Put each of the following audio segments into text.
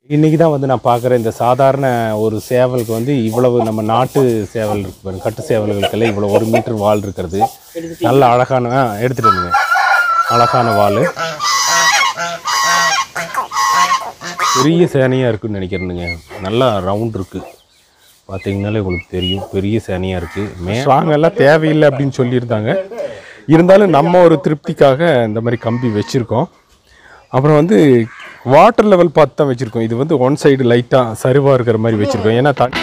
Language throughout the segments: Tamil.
இன்றைக்கி தான் வந்து நான் பார்க்குற இந்த சாதாரண ஒரு சேவலுக்கு வந்து இவ்வளவு நம்ம நாட்டு சேவல் இருக்கு பாருங்க, கட்டு சேவல்களுக்கெல்லாம் இவ்வளோ ஒரு மீட்டர் வால் இருக்கிறது நல்ல அழகான ஆ எடுத்துகிட்டு வந்துங்க அழகான வால் பெரிய சேனையாக இருக்குன்னு நினைக்கிறேனுங்க நல்லா ரவுண்ட் இருக்குது பார்த்தீங்கனாலே உங்களுக்கு தெரியும் பெரிய சேனையாக இருக்குது மே எல்லாம் தேவையில்லை அப்படின்னு சொல்லியிருந்தாங்க இருந்தாலும் நம்ம ஒரு திருப்திக்காக இந்த மாதிரி கம்பி வச்சுருக்கோம் அப்புறம் வந்து வாட்டர் லெவல் பார்த்து தான் வச்சுருக்கோம் இது வந்து ஒன் சைடு லைட்டாக சரிவாக இருக்கிற மாதிரி வச்சுருக்கோம் ஏன்னா தண்ணி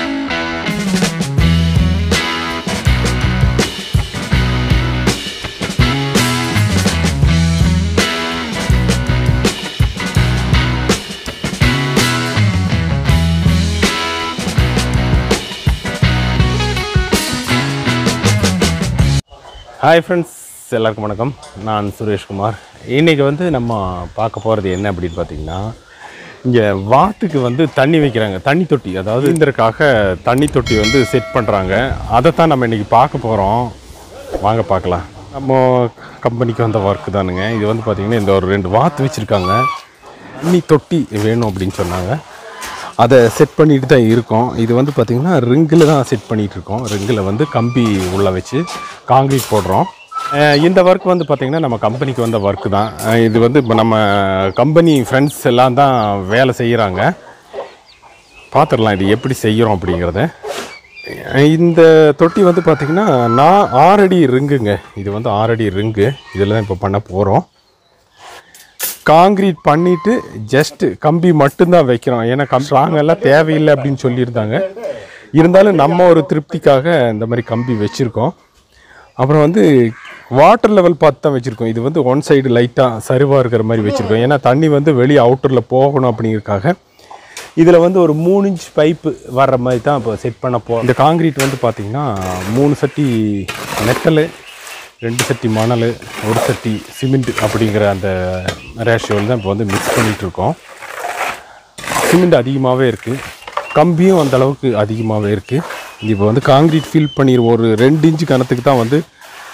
ஹாய் ஃப்ரெண்ட்ஸ் எல்லாருக்கும் வணக்கம் நான் சுரேஷ்குமார் இன்றைக்கி வந்து நம்ம பார்க்க போகிறது என்ன அப்படின்னு பார்த்தீங்கன்னா இங்கே வாத்துக்கு வந்து தண்ணி வைக்கிறாங்க தண்ணி தொட்டி அதாவது இதற்காக தண்ணி தொட்டி வந்து செட் பண்ணுறாங்க அதை தான் நம்ம இன்றைக்கி பார்க்க போகிறோம் வாங்க பார்க்கலாம் நம்ம கம்பெனிக்கு வந்த ஒர்க்கு தானுங்க இது வந்து பார்த்திங்கன்னா இந்த ஒரு ரெண்டு வாத்து வச்சுருக்காங்க தண்ணி தொட்டி வேணும் அப்படின்னு சொன்னாங்க அதை செட் பண்ணிட்டு தான் இருக்கோம் இது வந்து பார்த்திங்கன்னா ரிங்கில் தான் செட் பண்ணிகிட்டு இருக்கோம் ரிங்கில் வந்து கம்பி உள்ளே வச்சு காங்கிரீட் போடுறோம் அஹ் இந்த ஒர்க் வந்து பார்த்திங்கன்னா நம்ம கம்பெனிக்கு வந்த ஒர்க்கு தான் அஹ் இது வந்து இப்போ நம்ம கம்பெனி ஃப்ரெண்ட்ஸ் எல்லாம் தான் வேலை செய்கிறாங்க பார்த்துடலாம் இது எப்படி செய்கிறோம் அப்படிங்கிறத அஹ் இந்த தொட்டி வந்து பார்த்திங்கன்னா நான் ஆறடி ரிங்குங்க இது வந்து ஆறடி ரிங்கு இதில் தான் இப்போ பண்ண போகிறோம் காங்கிரீட் பண்ணிட்டு ஜஸ்ட் கம்பி மட்டும்தான் வைக்கிறோம் ஏன்னா கம் ஸ்ட்ராங் எல்லாம் தேவையில்லை அப்படின்னு சொல்லியிருந்தாங்க இருந்தாலும் நம்ம ஒரு திருப்திக்காக இந்த மாதிரி கம்பி வச்சுருக்கோம் அப்புறம் வந்து வாட்டர் லெவல் பார்த்து தான் வச்சுருக்கோம் இது வந்து ஒன் சைடு லைட்டாக சரிவாக இருக்கிற மாதிரி வச்சுருக்கோம் ஏன்னா தண்ணி வந்து வெளியே அவுட்டரில் போகணும் அப்படிங்கிறதுக்காக இதில் வந்து ஒரு மூணு இன்ச் பைப்பு வர்ற மாதிரி தான் இப்போ செட் பண்ண போ இந்த காங்கிரீட் வந்து பார்த்திங்கன்னா மூணு சட்டி மெட்டலு ரெண்டு சட்டி மணல் ஒரு சட்டி சிமெண்ட் அப்படிங்கிற அந்த ரேஷியோவில் தான் இப்போ வந்து மிக்ஸ் பண்ணிகிட்டு இருக்கோம் சிமெண்ட் அதிகமாகவே இருக்குது கம்பியும் அந்த அளவுக்கு அதிகமாகவே இருக்குது இப்போ வந்து காங்கிரீட் ஃபில் பண்ணிடுவோம் ஒரு ரெண்டு இன்ச்சு கணத்துக்கு தான் வந்து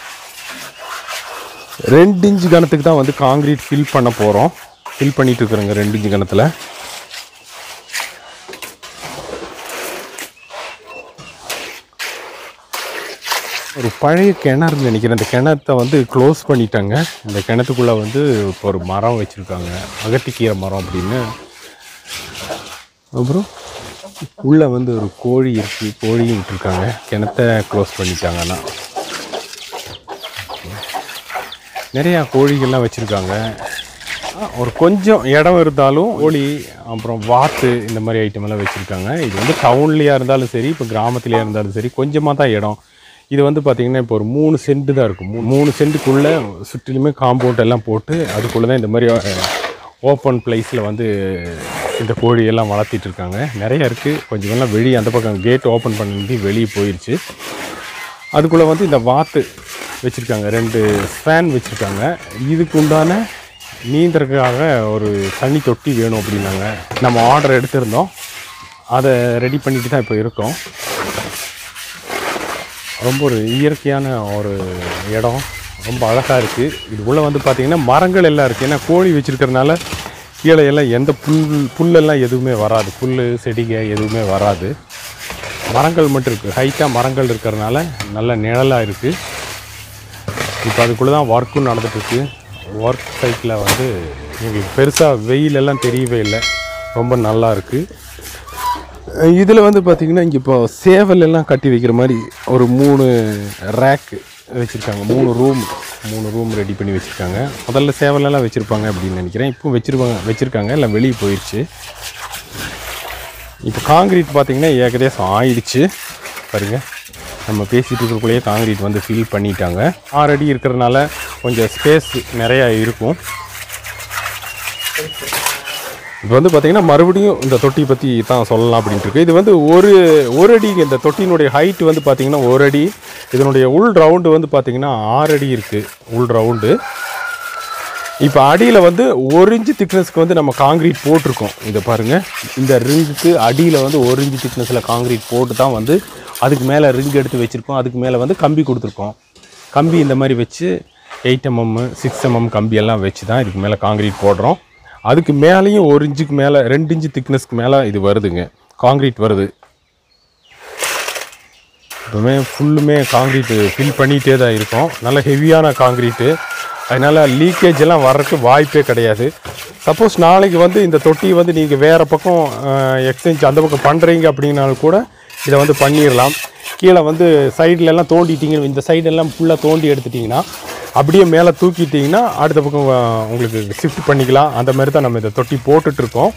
ரெண்டு இன்ச்சு கணத்துக்கு தான் வந்து காங்கிரீட் ஃபில் பண்ண போகிறோம் ஃபில் பண்ணிட்டு இருக்கிறோங்க ரெண்டு இன்ச்சு கணத்தில் ஒரு பழைய கிணறுன்னு நினைக்கிறேன் இந்த கிணத்தை வந்து க்ளோஸ் பண்ணிட்டாங்க இந்த கிணத்துக்குள்ளே வந்து இப்போ ஒரு மரம் வச்சுருக்காங்க அகத்திக்கீரை மரம் அப்படின்னு அப்புறம் உள்ளே வந்து ஒரு கோழி இருக்குது கோழியும் விட்டுருக்காங்க கிணத்த க்ளோஸ் பண்ணிட்டாங்கன்னா நிறையா கோழிகள்லாம் வச்சுருக்காங்க ஒரு கொஞ்சம் இடம் இருந்தாலும் கோழி அப்புறம் வாத்து இந்த மாதிரி ஐட்டம் எல்லாம் வச்சுருக்காங்க இது வந்து டவுன்லேயா இருந்தாலும் சரி இப்போ கிராமத்துலேயா இருந்தாலும் சரி கொஞ்சமாக தான் இடம் இது வந்து பார்த்திங்கன்னா இப்போ ஒரு மூணு சென்ட் தான் இருக்கும் மூ- மூணு சென்ட்டுக்குள்ளே சுற்றிலுமே காம்பவுண்ட் எல்லாம் போட்டு அதுக்குள்ளே தான் இந்த மாதிரி ஓப்பன் பிளேஸில் வந்து இந்த கோழியெல்லாம் வளர்த்திட்டு இருக்காங்க நிறைய இருக்குது கொஞ்சம் எல்லாம் வெளியே அந்த பக்கம் கேட் ஓப்பன் பண்ணி வெளியே போயிடுச்சு அதுக்குள்ளே வந்து இந்த வாத்து வச்சுருக்காங்க ரெண்டு ஃபேன் வச்சுருக்காங்க இதுக்கு உண்டான நீந்தறதுக்காக ஒரு தண்ணி தொட்டி வேணும் அப்படின்னாங்க நம்ம ஆர்டர் எடுத்திருந்தோம் அதை ரெடி பண்ணிட்டு தான் இப்போ இருக்கோம் ரொம்ப ஒரு இயற்கையான ஒரு இடம் ரொம்ப அழகாக இருக்குது இது உள்ளே வந்து பார்த்திங்கன்னா மரங்கள் எல்லாம் இருக்குது ஏன்னா கோழி வச்சுருக்கறனால கீழே எல்லாம் எந்த புல் புல்லெல்லாம் எதுவுமே வராது புல் செடிங்க எதுவுமே வராது மரங்கள் மட்டும் இருக்குது ஹைட்டாக மரங்கள் இருக்கிறனால நல்ல நிழலாக இருக்குது இப்போ அதுக்குள்ளே தான் ஒர்க்கும் நடந்துட்டுருக்கு ஒர்க் சைட்டில் வந்து எங்களுக்கு பெருசாக வெயில் எல்லாம் தெரியவே இல்லை ரொம்ப நல்லா இருக்குது இதில் வந்து பார்த்திங்கன்னா இங்கே இப்போ சேவல் எல்லாம் கட்டி வைக்கிற மாதிரி ஒரு மூணு ரேக்கு வச்சுருக்காங்க மூணு ரூம் மூணு ரூம் ரெடி பண்ணி வச்சுருக்காங்க முதல்ல சேவல் எல்லாம் வச்சுருப்பாங்க அப்படின்னு நினைக்கிறேன் இப்போ வச்சுருப்பாங்க வச்சுருக்காங்க எல்லாம் வெளியே போயிடுச்சு இப்போ காங்கிரீட் பார்த்தீங்கன்னா ஏகதேசம் ஆயிடுச்சு பாருங்க நம்ம பேசிகிட்டு இருக்கிறக்குள்ளேயே காங்கிரீட் வந்து ஃபில் பண்ணிட்டாங்க ஆறு அடி இருக்கிறதுனால கொஞ்சம் ஸ்பேஸ் நிறையா இருக்கும் இப்போ வந்து பார்த்தீங்கன்னா மறுபடியும் இந்த தொட்டி பற்றி தான் சொல்லலாம் அப்படின்ட்டு இருக்கு இது வந்து ஒரு ஒரு அடி இந்த தொட்டியினுடைய ஹைட் வந்து பார்த்தீங்கன்னா ஒரு அடி இதனுடைய உள் ரவுண்டு வந்து பார்த்தீங்கன்னா ஆறு அடி இருக்குது உள் ரவுண்டு இப்போ அடியில் வந்து ஒரு இன்ச்சு திக்னஸ்க்கு வந்து நம்ம காங்கிரீட் போட்டிருக்கோம் இதை பாருங்கள் இந்த ரிங்குக்கு அடியில் வந்து ஒரு இன்ச்சு திக்னஸில் காங்கிரீட் போட்டு தான் வந்து அதுக்கு மேலே ரிங் எடுத்து வச்சுருக்கோம் அதுக்கு மேலே வந்து கம்பி கொடுத்துருக்கோம் கம்பி இந்த மாதிரி வச்சு எயிட் எம்எம் சிக்ஸ் எம்எம் கம்பி எல்லாம் வச்சு தான் இதுக்கு மேலே காங்கிரீட் போடுறோம் அதுக்கு மேலேயும் ஒரு இன்ச்சுக்கு மேலே ரெண்டு இன்ச்சு திக்னஸ்க்கு மேலே இது வருதுங்க காங்க்ரீட் வருது எப்பவுமே ஃபுல்லுமே காங்க்ரீட்டு ஃபில் பண்ணிகிட்டே தான் இருக்கும் நல்ல ஹெவியான காங்க்ரீட்டு அதனால் லீக்கேஜ் எல்லாம் வர்றதுக்கு வாய்ப்பே கிடையாது சப்போஸ் நாளைக்கு வந்து இந்த தொட்டியை வந்து நீங்கள் வேறு பக்கம் எக்ஸ்சேஞ்ச் அந்த பக்கம் பண்ணுறீங்க அப்படின்னாலும் கூட இதை வந்து பண்ணிடலாம் கீழே வந்து சைடுல எல்லாம் தோண்டிட்டீங்க இந்த சைடெல்லாம் ஃபுல்லாக தோண்டி எடுத்துட்டிங்கன்னா அப்படியே மேலே தூக்கிட்டிங்கன்னா அடுத்த பக்கம் அஹ், உங்களுக்கு ஷிஃப்ட் பண்ணிக்கலாம் அந்த மாதிரி தான் நம்ம இந்த தொட்டி போட்டுட்ருக்கோம்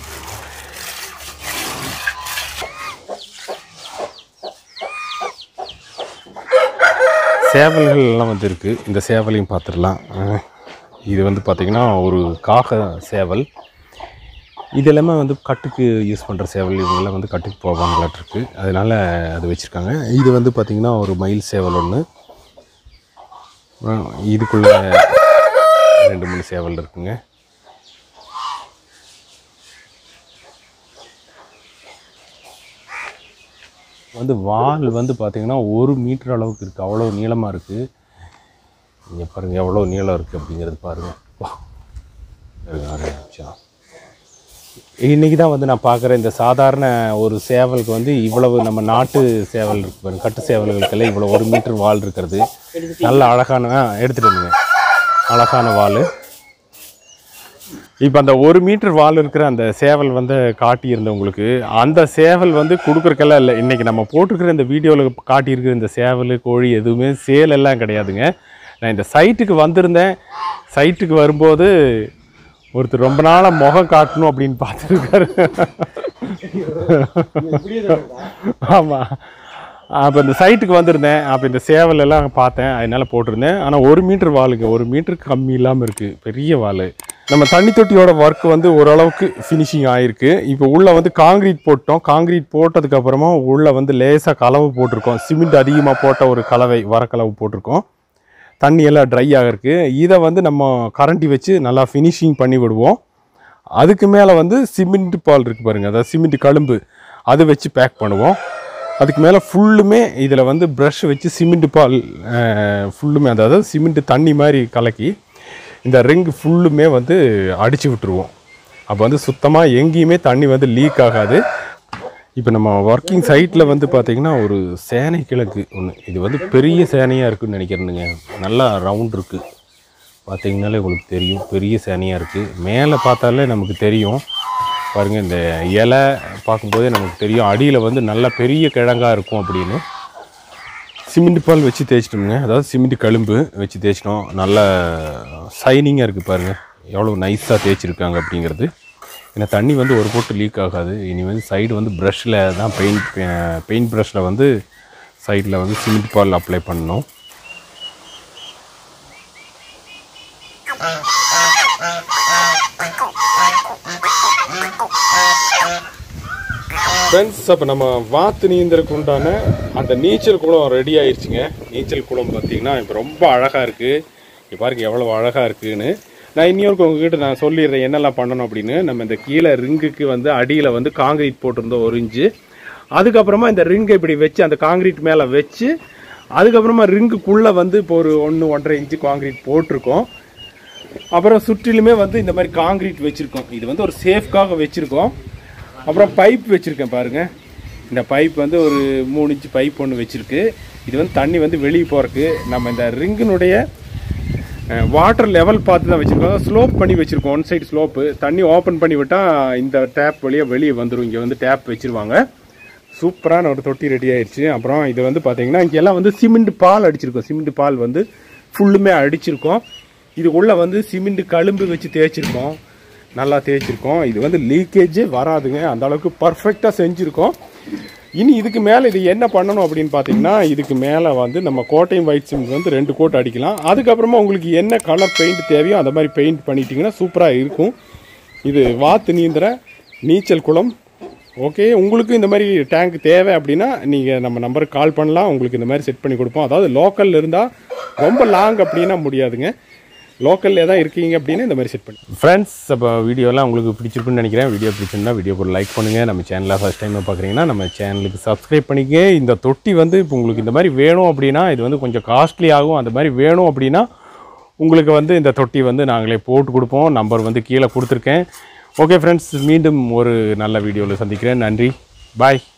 சேவல்கள் எல்லாம் வந்து இருக்குது இந்த சேவலையும் பார்த்துடலாம் அஹ், இது வந்து பார்த்திங்கன்னா ஒரு காக சேவல் இது எல்லாமே வந்து கட்டுக்கு யூஸ் பண்ணுற சேவல் இவங்கெல்லாம் வந்து கட்டுக்கு போவாங்களாட்டிருக்கு அதனால் அது வச்சுருக்காங்க இது வந்து பார்த்திங்கன்னா ஒரு மயில் சேவல் ஒன்று இதுக்குள்ளே ரெண்டு மூணு சேவல் இருக்குங்க வந்து வால் வந்து பார்த்திங்கன்னா ஒரு மீட்டர் அளவுக்கு இருக்குது அவ்வளோ நீளமாக இருக்குது இங்கே பாருங்கள் எவ்வளோ நீளம் இருக்குது அப்படிங்கிறது பாருங்கள் வா இருங்க, ஒரு நிமிஷம் இன்றைக்கி தான் வந்து நான் பார்க்குற இந்த சாதாரண ஒரு சேவலுக்கு வந்து இவ்வளவு நம்ம நாட்டு சேவல் இருக்கு பாருங்க கட்டு சேவல்களுக்கெல்லாம் இவ்வளோ ஒரு மீட்டர் வால் இருக்கிறது நல்ல அழகான ஆ எடுத்துகிட்டு வந்துங்க அழகான வால் இப்போ அந்த ஒரு மீட்டர் வால் இருக்கிற அந்த சேவல் வந்து காட்டியிருந்தவங்களுக்கு அந்த சேவல் வந்து கொடுக்குறக்கெல்லாம் இல்லை இன்றைக்கி நம்ம போட்டிருக்கிற இந்த வீடியோவில் காட்டியிருக்கிற இந்த சேவல் கோழி எதுவுமே சேல் எல்லாம் கிடையாதுங்க நான் இந்த சைட்டுக்கு வந்திருந்தேன் சைட்டுக்கு வரும்போது ஒருத்தர் ரொம்ப நாளாக முகம் காட்டணும் அப்படின்னு பார்த்துருக்காரு ஆமாம் அப்போ இந்த சைட்டுக்கு வந்திருந்தேன் அப்போ இந்த சேவல் எல்லாம் பார்த்தேன் அதனால போட்டிருந்தேன் ஆனால் ஒரு மீட்டர் வாளுங்க ஒரு மீட்டருக்கு கம்மி இல்லாமல் இருக்குது பெரிய வாள் நம்ம தண்ணி தொட்டியோட ஒர்க் வந்து ஓரளவுக்கு ஃபினிஷிங் ஆயிருக்கு இப்போ உள்ளே வந்து காங்கிரீட் போட்டோம் காங்கிரீட் போட்டதுக்கப்புறமா உள்ளே வந்து லேசாக கலவை போட்டிருக்கோம் சிமெண்ட் அதிகமாக போட்ட ஒரு கலவை வரக்கலவை போட்டிருக்கோம் தண்ணி எல்லாம் ட்ரை ஆகிருக்கு இதை வந்து நம்ம கரண்டி வச்சு நல்லா ஃபினிஷிங் பண்ணி விடுவோம் அதுக்கு மேலே வந்து சிமெண்ட் பால் இருக்குது பாருங்கள் அதாவது சிமெண்ட் கழும்பு அது வச்சு பேக் பண்ணுவோம் அதுக்கு மேலே ஃபுல்லுமே இதில் வந்து ப்ரஷ் வச்சு சிமெண்ட் பால் ஃபுல்லுமே அதாவது சிமெண்ட் தண்ணி மாதிரி கலக்கி இந்த ரிங் ஃபுல்லுமே வந்து அடித்து விட்டுருவோம் அப்போ வந்து சுத்தமாக எங்கேயுமே தண்ணி வந்து லீக் ஆகாது இப்போ நம்ம ஒர்க்கிங் சைட்டில் வந்து பார்த்திங்கன்னா ஒரு சேனை கிழக்கு ஒன்று இது வந்து பெரிய சேனையாக இருக்குன்னு நினைக்கிறேனுங்க நல்லா ரவுண்ட் இருக்குது பார்த்தீங்கனாலே உங்களுக்கு தெரியும் பெரிய சேனையாக இருக்குது மேலே பார்த்தாலே நமக்கு தெரியும் பாருங்கள் இந்த இலை பார்க்கும்போதே நமக்கு தெரியும் அடியில் வந்து நல்ல பெரிய கிழங்கா இருக்கும் அப்படின்னு சிமெண்ட் பால் வச்சு தேய்ச்சிட்டோம்ங்க அதாவது சிமெண்ட் கழும்பு வச்சு தேய்ச்சிட்டோம் நல்ல ஷைனிங்காக இருக்குது பாருங்கள் எவ்வளோ நைஸாக தேய்ச்சிருக்காங்க அப்படிங்கிறது ஏன்னா தண்ணி வந்து ஒரு போட்டு லீக் ஆகாது இனி வந்து சைடு வந்து ப்ரஷ்ஷில் தான் பெயிண்ட் பெயிண்ட் ப்ரஷ்ஷில் வந்து சைடில் வந்து சிமெண்ட் பால் அப்ளை பண்ணணும் ஃப்ரெண்ட்ஸ் அப்போ நம்ம வாத்து நீந்தருக்கு உண்டான அந்த நீச்சல் குளம் ரெடி ஆயிடுச்சுங்க நீச்சல் குளம் பார்த்தீங்கன்னா இப்போ ரொம்ப அழகாக இருக்குது இப்போ பாருங்க எவ்வளோ அழகாக இருக்குன்னு நான் இன்னொருக்கு உங்ககிட்ட நான் சொல்லிடுறேன் என்னெல்லாம் பண்ணணும் அப்படின்னு நம்ம இந்த கீழே ரிங்குக்கு வந்து அடியில் வந்து காங்கிரீட் போட்டிருந்தோம் ஒரு இன்ச்சு அதுக்கப்புறமா இந்த ரிங்கை இப்படி வச்சு அந்த காங்கிரீட் மேலே வச்சு அதுக்கப்புறமா ரிங்குக்குள்ளே வந்து இப்போ ஒரு ஒன்று ஒன்றரை இன்ச்சு காங்கிரீட் போட்டிருக்கோம் அப்புறம் சுற்றிலுமே வந்து இந்த மாதிரி காங்கிரீட் வச்சுருக்கோம் இது வந்து ஒரு சேஃப்காக வச்சுருக்கோம் அப்புறம் பைப் வச்சுருக்கேன் பாருங்கள் இந்த பைப் வந்து ஒரு மூணு இன்ச்சு பைப் ஒன்று வச்சுருக்கு இது வந்து தண்ணி வந்து வெளியே போகிறக்கு நம்ம இந்த ரிங்கினுடைய வாட்டர் லெவல் பார்த்து தான் வச்சுருக்கோம் ஸ்லோப் பண்ணி வச்சுருக்கோம் ஒன் சைடு ஸ்லோப்பு தண்ணி ஓப்பன் பண்ணி விட்டால் இந்த டேப் வழியாக வெளியே வந்துடும் இங்கே வந்து டேப் வச்சுருவாங்க சூப்பரான ஒரு தொட்டி ரெடி ஆயிடுச்சு அப்புறம் இது வந்து பார்த்தீங்கன்னா இங்கே எல்லாம் வந்து சிமெண்ட் பால் அடிச்சிருக்கோம் சிமெண்ட் பால் வந்து ஃபுல்லுமே அடிச்சிருக்கோம் இதுக்குள்ளே வந்து சிமெண்ட் கழும்பு வச்சு தேய்ச்சிருக்கோம் நல்லா தேய்ச்சிருக்கோம் இது வந்து லீக்கேஜே வராதுங்க அந்த அளவுக்கு பர்ஃபெக்டாக செஞ்சுருக்கோம் இனி இதுக்கு மேலே இது என்ன பண்ணணும் அப்படின்னு பார்த்தீங்கன்னா இதுக்கு மேலே வந்து நம்ம கோட்டையும் ஒயிட் சிமெண்ட் வந்து ரெண்டு கோட் அடிக்கலாம் அதுக்கப்புறமா உங்களுக்கு என்ன கலர் பெயிண்ட் தேவையோ அந்த மாதிரி பெயிண்ட் பண்ணிட்டீங்கன்னா சூப்பராக இருக்கும் இது வாத்து நீந்திர நீச்சல் குளம் ஓகே உங்களுக்கு இந்த மாதிரி டேங்க் தேவை அப்படின்னா நீங்கள் நம்ம நம்பருக்கு கால் பண்ணலாம் உங்களுக்கு இந்த மாதிரி செட் பண்ணி கொடுப்போம் அதாவது லோக்கலில் இருந்தால் ரொம்ப லாங் அப்படின்னா முடியாதுங்க லோக்கல்லே தான் இருக்கீங்க அப்படின்னு இந்த மாதிரி செட் பண்ணி ஃப்ரெண்ட்ஸ் அப்போ வீடியோலாம் உங்களுக்கு பிடிச்சிருக்குன்னு நினைக்கிறேன் வீடியோ பிடிச்சிருந்தா வீடியோ ஒரு லைக் பண்ணுங்கள் நம்ம சேனலில் ஃபஸ்ட் டைம் பார்க்குறீங்கன்னா நம்ம சேனலுக்கு சப்ஸ்கிரைப் பண்ணிக்க இந்த தொட்டி வந்து இப்போ உங்களுக்கு இந்த மாதிரி வேணும் அப்படின்னா இது வந்து கொஞ்சம் காஸ்ட்லி ஆகும் அந்த மாதிரி வேணும் அப்படின்னா உங்களுக்கு வந்து இந்த தொட்டி வந்து நாங்களே போட்டு கொடுப்போம் நம்பர் வந்து கீழே கொடுத்துருக்கேன் ஓகே ஃப்ரெண்ட்ஸ் மீண்டும் ஒரு நல்ல வீடியோவில் சந்திக்கிறேன் நன்றி பாய்